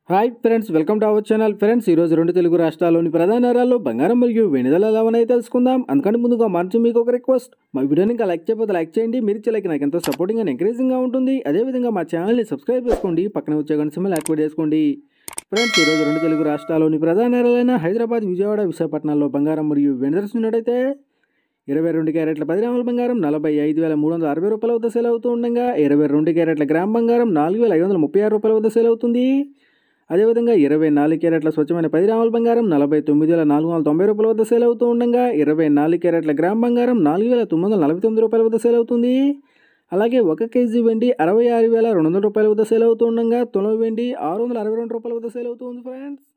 hi friends welcome to our channel friends ఈరోజు రెండు తెలుగు రాష్ట్రాల్లోని ప్రధాన నగరాల్లో బంగారం మరియు వెనుదల ఎలా ఉన్నాయో తెలుసుకుందాం అందుకని ముందుగా మనసు మీకు ఒక రిక్వెస్ట్ మా వీడియోని ఇంకా లైక్ చేయకపోతే లైక్ చేయండి మీరు ఇచ్చే లైక్ నాకు ఎంతో సపోర్టింగ్ అండ్ ఎంకరేజింగ్గా ఉంటుంది అదేవిధంగా మా ఛానల్ని సబ్స్క్రైబ్ చేసుకోండి పక్కన వచ్చే గంట సింబల్ యాక్టివేట్ చేసుకోండి ఫ్రెండ్స్ ఈరోజు రెండు తెలుగు రాష్ట్రాల్లోని ప్రధాన నగరాలైన హైదరాబాద్ విజయవాడ విశాఖపట్నాల్లో బంగారం మరియు వెనుదల చూసినట్టయితే ఇరవై రెండు క్యారెట్ల పది గ్రాముల బంగారం నలభై ఐదు వేల మూడు వందల అరవై రూపాయల వద్ద సేల్ అవుతూ ఉండగా ఇరవై రెండు క్యారెట్ల గ్రామ్ బంగారం నాలుగు వేల ఐదు వందల ముప్పై ఆరు రూపాయల వద్ద సేల్ అవుతుంది అదేవిధంగా ఇరవై నాలుగు క్యారెట్ల స్వచ్ఛమైన పది గ్రాముల బంగారం నలభై తొమ్మిది వేల నాలుగు వందల తొంభై రూపాయల వద్ద సేల్ అవుతూ ఉండగా ఇరవై నాలుగు క్యారెట్ల గ్రామ్ బంగారం నాలుగు వేల తొమ్మిది వందల నలభై తొమ్మిది రూపాయల వద్ద సేల్ అవుతుంది అలాగే ఒక కేజీ వెండి అరవై ఆరు వేల రెండు వందల రూపాయల వద్ద సేల్ అవుతూ ఉండగా తులం వెండి ఆరు వందల అరవై రెండు రూపాయల వద్ద సేల్ అవుతుంది ఫ్రెండ్స్